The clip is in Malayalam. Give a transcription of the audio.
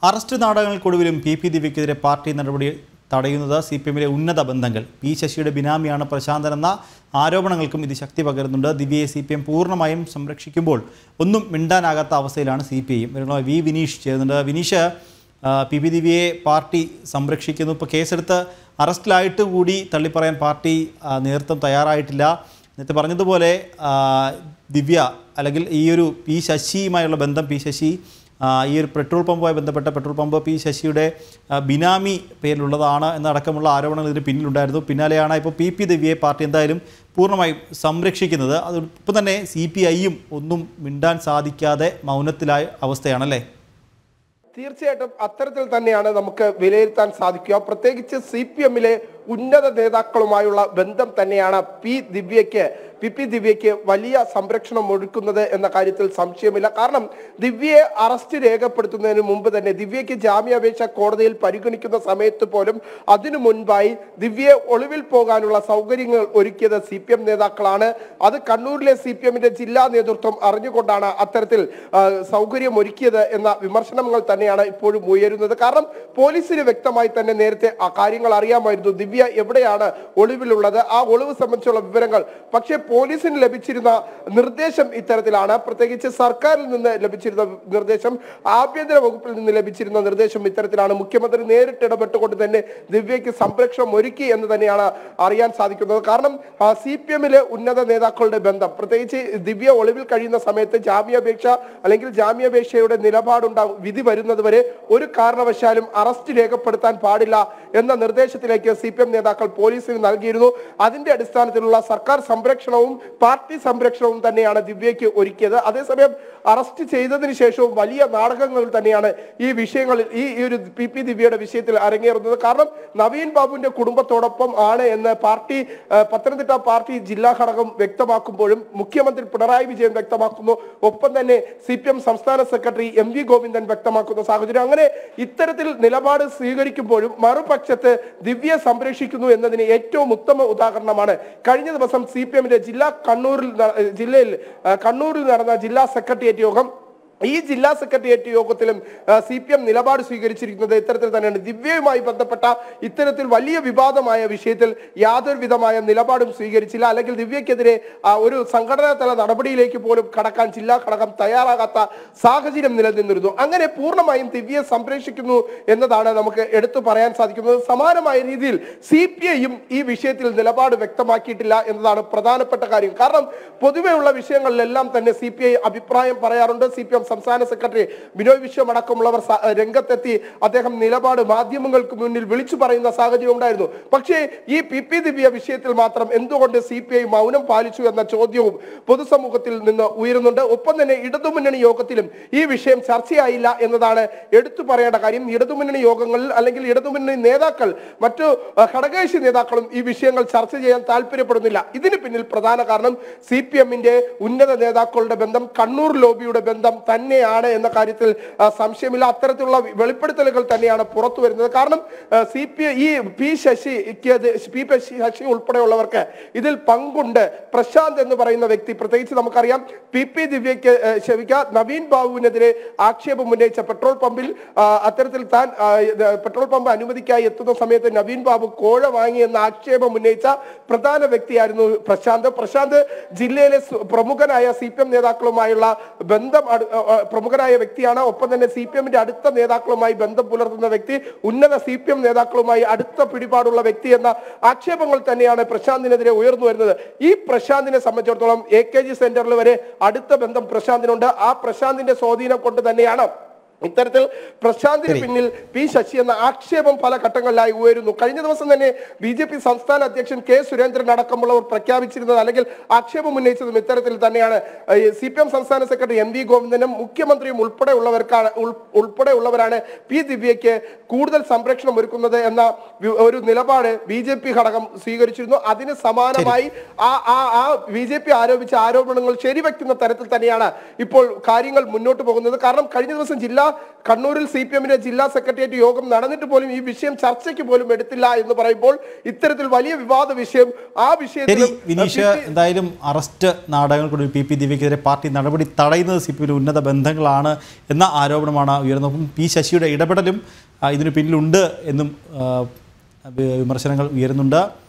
അറസ്റ്റ് നാടകങ്ങൾക്കൊടുവിലും പി പി ദിവ്യക്കെതിരെ പാർട്ടി നടപടി തടയുന്നത് സി പി എമ്മിലെ ഉന്നത ബന്ധങ്ങൾ പി ശശിയുടെ ബിനാമിയാണ് പ്രശാന്തൻ എന്ന ആരോപണങ്ങൾക്കും ഇത് ശക്തി പകരുന്നുണ്ട് ദിവ്യയെ സി പി എം പൂർണ്ണമായും സംരക്ഷിക്കുമ്പോൾ ഒന്നും മിണ്ടാനാകാത്ത അവസ്ഥയിലാണ് സി പി ഐയും വരുന്ന വി വിനീഷ് ചേരുന്നുണ്ട് വിനീഷ് ആ, പി പി ദിവ്യയെ പാർട്ടി സംരക്ഷിക്കുന്നു ഇപ്പോൾ കേസെടുത്ത് അറസ്റ്റിലായിട്ട് കൂടി തള്ളിപ്പറയാൻ പാർട്ടി ആ, നേതൃത്വം തയ്യാറായിട്ടില്ല നേരത്തെ പറഞ്ഞതുപോലെ ആ, ദിവ്യ അല്ലെങ്കിൽ ഈ ഒരു പി ശശിയുമായുള്ള ബന്ധം പി ശശി ആ, ഈ ഒരു പെട്രോൾ പമ്പുമായി ബന്ധപ്പെട്ട പെട്രോൾ പമ്പ് പി ശശിയുടെ ആ, ബിനാമി പേരിലുള്ളതാണ് എന്നടക്കമുള്ള ആരോപണങ്ങൾ ഇതിന് പിന്നിലുണ്ടായിരുന്നു പിന്നാലെയാണ് ഇപ്പോൾ പി പി ദിവ്യയെ പാർട്ടി എന്തായാലും പൂർണ്ണമായും സംരക്ഷിക്കുന്നത് അതോടൊപ്പം തന്നെ സി പി ഐയും ഒന്നും മിണ്ടാൻ സാധിക്കാതെ മൗനത്തിലായ അവസ്ഥയാണല്ലേ തീർച്ചയായിട്ടും അത്തരത്തിൽ തന്നെയാണ് നമുക്ക് വിലയിരുത്താൻ സാധിക്കുക പ്രത്യേകിച്ച് സി പി എമ്മിലെ ഉന്നത നേതാക്കളുമായുള്ള ബന്ധം തന്നെയാണ് പി ദിവ്യയ്ക്ക് പി പി ദിവ്യയ്ക്ക് വലിയ സംരക്ഷണം ഒരുക്കുന്നത് എന്ന കാര്യത്തിൽ സംശയമില്ല കാരണം ദിവ്യയെ അറസ്റ്റ് രേഖപ്പെടുത്തുന്നതിന് മുമ്പ് തന്നെ ദിവ്യയ്ക്ക് ജാമ്യാപേക്ഷ കോടതിയിൽ പരിഗണിക്കുന്ന സമയത്ത് പോലും അതിനു മുൻപായി ദിവ്യയെ ഒളിവിൽ പോകാനുള്ള സൗകര്യങ്ങൾ ഒരുക്കിയത് സി പി എം നേതാക്കളാണ് അത് കണ്ണൂരിലെ സി പി എമ്മിന്റെ ജില്ലാ നേതൃത്വം അറിഞ്ഞുകൊണ്ടാണ് അത്തരത്തിൽ ആ, സൗകര്യം ഒരുക്കിയത് എന്ന വിമർശനങ്ങൾ തന്നെയാണ് ഇപ്പോഴും ഉയരുന്നത് കാരണം പോലീസിന് വ്യക്തമായി തന്നെ നേരത്തെ ആ കാര്യങ്ങൾ അറിയാമായിരുന്നു ദിവ്യ എവിടെയാണ് ഒളിവിലുള്ളത് ആ ഒളിവ് സംബന്ധിച്ചുള്ള വിവരങ്ങൾ പക്ഷേ പോലീസിന് ലഭിച്ചിരുന്ന നിർദ്ദേശം ഇത്തരത്തിലാണ് പ്രത്യേകിച്ച് സർക്കാരിൽ നിന്ന് ലഭിച്ചിരുന്ന നിർദ്ദേശം ആഭ്യന്തര വകുപ്പിൽ നിന്ന് ലഭിച്ചിരുന്ന നിർദ്ദേശം ഇത്തരത്തിലാണ് മുഖ്യമന്ത്രി നേരിട്ട് ഇടപെട്ടുകൊണ്ട് തന്നെ ദിവ്യയ്ക്ക് സംരക്ഷണം ഒരുക്കി എന്ന് തന്നെയാണ് അറിയാൻ സാധിക്കുന്നത് കാരണം സി പി എമ്മിലെ ഉന്നത നേതാക്കളുടെ ബന്ധം പ്രത്യേകിച്ച് ദിവ്യ ഒളിവിൽ കഴിയുന്ന സമയത്ത് ജാമ്യാപേക്ഷ അല്ലെങ്കിൽ ജാമ്യാപേക്ഷയുടെ നിലപാടുണ്ടാകും വിധി വരുന്നത് വരെ ഒരു കാരണവശാലും അറസ്റ്റ് രേഖപ്പെടുത്താൻ പാടില്ല എന്ന നിർദ്ദേശത്തിലേക്ക് സി പി എം നേതാക്കൾ പോലീസിന് നൽകിയിരുന്നു അതിന്റെ അടിസ്ഥാനത്തിലുള്ള സർക്കാർ സംരക്ഷണവും പാർട്ടി സംരക്ഷണവും തന്നെയാണ് ദിവ്യയ്ക്ക് ഒരുക്കിയത് അതേസമയം അറസ്റ്റ് ചെയ്തതിനു ശേഷവും വലിയ നാടകങ്ങൾ തന്നെയാണ് ഈ വിഷയങ്ങളിൽ ഈ ഈ ഒരു പി പി ദിവ്യയുടെ വിഷയത്തിൽ അരങ്ങേറുന്നത് കാരണം നവീൻ ബാബുവിന്റെ കുടുംബത്തോടൊപ്പം ആണ് എന്ന് പാർട്ടി ആ, പത്തനംതിട്ട പാർട്ടി ജില്ലാ ഘടകം വ്യക്തമാക്കുമ്പോഴും മുഖ്യമന്ത്രി പിണറായി വിജയൻ വ്യക്തമാക്കുന്നു ഒപ്പം തന്നെ സി പി എം സംസ്ഥാന സെക്രട്ടറി എം വി ഗോവിന്ദൻ വ്യക്തമാക്കുന്ന സാഹചര്യം അങ്ങനെ ഇത്തരത്തിൽ നിലപാട് സ്വീകരിക്കുമ്പോഴും മറുപക്ഷത്ത് ദിവ്യ സംരക്ഷിക്കുന്നു എന്നതിന് ഏറ്റവും ഉത്തമ ഉദാഹരണമാണ് കഴിഞ്ഞ ദിവസം സി പി എമ്മിന്റെ ജില്ലാ കണ്ണൂരിൽ ന- ജില്ലയിൽ ആ, കണ്ണൂരിൽ നടന്ന ജില്ലാ സെക്രട്ടേറിയറ്റ് യോഗം ഈ ജില്ലാ സെക്രട്ടേറിയറ്റ് യോഗത്തിലും സി പി എം നിലപാട് സ്വീകരിച്ചിരിക്കുന്നത് ഇത്തരത്തിൽ തന്നെയാണ് ദിവ്യയുമായി ബന്ധപ്പെട്ട ഇത്തരത്തിൽ വലിയ വിവാദമായ വിഷയത്തിൽ യാതൊരു വിധമായ നിലപാടും സ്വീകരിച്ചില്ല അല്ലെങ്കിൽ ദിവ്യക്കെതിരെ ആ, ഒരു സംഘടനാ തല നടപടിയിലേക്ക് പോലും കടക്കാൻ ജില്ലാ ഘടകം തയ്യാറാകാത്ത സാഹചര്യം നിലനിന്നിരുന്നു അങ്ങനെ പൂർണ്ണമായും ദിവ്യയെ സംരക്ഷിക്കുന്നു എന്നതാണ് നമുക്ക് എടുത്തു പറയാൻ സാധിക്കുന്നത് സമാനമായ രീതിയിൽ സി പി ഐയും ഈ വിഷയത്തിൽ നിലപാട് വ്യക്തമാക്കിയിട്ടില്ല എന്നതാണ് പ്രധാനപ്പെട്ട കാര്യം കാരണം പൊതുവെയുള്ള വിഷയങ്ങളിലെല്ലാം തന്നെ സി പി ഐ അഭിപ്രായം പറയാറുണ്ട് സി പി എം സംസ്ഥാന സെക്രട്ടറി ബിനോയ് വിശ്വം അടക്കമുള്ളവർ സ- രംഗത്തെത്തി അദ്ദേഹം നിലപാട് മാധ്യമങ്ങൾക്ക് മുന്നിൽ വിളിച്ചു പറയുന്ന സാഹചര്യം ഉണ്ടായിരുന്നു പക്ഷേ ഈ പി പി ദിവ്യ വിഷയത്തിൽ മാത്രം എന്തുകൊണ്ട് സി പി ഐ മൗനം പാലിച്ചു എന്ന ചോദ്യവും പൊതുസമൂഹത്തിൽ നിന്ന് ഉയരുന്നുണ്ട് ഒപ്പം തന്നെ ഇടതുമുന്നണി യോഗത്തിലും ഈ വിഷയം ചർച്ചയായില്ല എന്നതാണ് എടുത്തു പറയേണ്ട കാര്യം ഇടതുമുന്നണി യോഗങ്ങളിൽ അല്ലെങ്കിൽ ഇടതുമുന്നണി നേതാക്കൾ മറ്റു അഹ്, ഘടകകക്ഷി നേതാക്കളും ഈ വിഷയങ്ങൾ ചർച്ച ചെയ്യാൻ താല്പര്യപ്പെടുന്നില്ല ഇതിന് പിന്നിൽ പ്രധാന കാരണം സി പി എമ്മിന്റെ ഉന്നത നേതാക്കളുടെ ബന്ധം കണ്ണൂർ ലോബിയുടെ ബന്ധം തന്നെയാണ് എന്ന കാര്യത്തിൽ ആ, സംശയമില്ല അത്തരത്തിലുള്ള വെളിപ്പെടുത്തലുകൾ തന്നെയാണ് പുറത്തു വരുന്നത് കാരണം സി പി ഈ പി ശശിക്ക് അത് പി പി ശശി ഉൾപ്പെടെയുള്ളവർക്ക് ഇതിൽ പങ്കുണ്ട് പ്രശാന്ത് എന്ന് പറയുന്ന വ്യക്തി പ്രത്യേകിച്ച് നമുക്കറിയാം പി പി ദിവ്യയ്ക്ക് ഏഹ്, ക്ഷമിക്കുക നവീൻ ബാബുവിനെതിരെ ആക്ഷേപം ഉന്നയിച്ച പെട്രോൾ പമ്പിൽ ആ, അത്തരത്തിൽ താൻ ആ, ഇത് പെട്രോൾ പമ്പ് അനുമതിക്കായി എത്തുന്ന സമയത്ത് നവീൻ ബാബു കോഴ വാങ്ങി എന്ന ആക്ഷേപം ഉന്നയിച്ച പ്രധാന വ്യക്തിയായിരുന്നു പ്രശാന്ത് പ്രശാന്ത് ജില്ലയിലെ സു- പ്രമുഖനായ സി പി എം നേതാക്കളുമായുള്ള ബന്ധം അടു- ആ, ആ, പ്രമുഖനായ വ്യക്തിയാണ് ഒപ്പം തന്നെ സി പി എമ്മിന്റെ അടുത്ത നേതാക്കളുമായി ബന്ധം പുലർത്തുന്ന വ്യക്തി ഉന്നത സി പി എം നേതാക്കളുമായി അടുത്ത പിടിപാടുള്ള വ്യക്തി എന്ന ആക്ഷേപങ്ങൾ തന്നെയാണ് പ്രശാന്തിനെതിരെ ഉയർന്നു വരുന്നത് ഈ പ്രശാന്തിനെ സംബന്ധിച്ചിടത്തോളം എ കെ ജി സെന്ററിൽ വരെ അടുത്ത ബന്ധം പ്രശാന്തിനുണ്ട് ആ പ്രശാന്തിന്റെ സ്വാധീനം കൊണ്ട് തന്നെയാണ് ഇത്തരത്തിൽ പ്രശാന്തിന് പിന്നിൽ പി ശശി എന്ന ആക്ഷേപം പല ഘട്ടങ്ങളിലായി ഉയരുന്നു കഴിഞ്ഞ ദിവസം തന്നെ ബി ജെ പി സംസ്ഥാന അധ്യക്ഷൻ കെ സുരേന്ദ്രൻ അടക്കമുള്ളവർ പ്രഖ്യാപിച്ചിരുന്നത് അല്ലെങ്കിൽ ആക്ഷേപം ഉന്നയിച്ചതും ഇത്തരത്തിൽ തന്നെയാണ് സി പി എം സംസ്ഥാന സെക്രട്ടറി എം വി ഗോവിന്ദനും മുഖ്യമന്ത്രിയും ഉൾപ്പെടെയുള്ളവർക്കാണ് ഉൾ- ഉൾപ്പെടെയുള്ളവരാണ് പി ദിവ്യയ്ക്ക് കൂടുതൽ സംരക്ഷണം ഒരുക്കുന്നത് എന്ന വി- ഒരു നിലപാട് ബി ജെ പി ഘടകം സ്വീകരിച്ചിരുന്നു അതിന് സമാനമായി ആ ആ ആ ബി ജെ പി ആരോപിച്ച ആരോപണങ്ങൾ ശരിവെക്കുന്ന തരത്തിൽ തന്നെയാണ് ഇപ്പോൾ കാര്യങ്ങൾ മുന്നോട്ട് പോകുന്നത് കാരണം കഴിഞ്ഞ ദിവസം ജില്ലാ കണ്ണൂരിൽ സി പി എമ്മിന്റെ ജില്ലാ സെക്രട്ടേറിയറ്റ് യോഗം നടന്നിട്ട് പോലും ഈ വിഷയം ചർച്ചയ്ക്ക് പോലും എടുത്തില്ല എന്ന് പറയുമ്പോൾ ഇത്തരത്തിൽ വലിയ വിവാദ വിഷയം ആ ശരി വിഷയത്തിൽ വിനീഷ് എന്തായാലും അറസ്റ്റ് നാടകങ്ങൾക്കൂടി പി പി ദിവ്യക്കെതിരെ പാർട്ടി നടപടി തടയുന്നത് സി പി എമ്മിൻ്റെ ഉന്നത ബന്ധങ്ങളാണ് എന്ന ആരോപണമാണ് ഉയർന്നത് ഒപ്പം പി ശശിയുടെ ഇടപെടലും ആ, ഇതിന് പിന്നിലുണ്ട് എന്നും ആ, വി- വിമർശനങ്ങൾ ഉയരുന്നുണ്ട്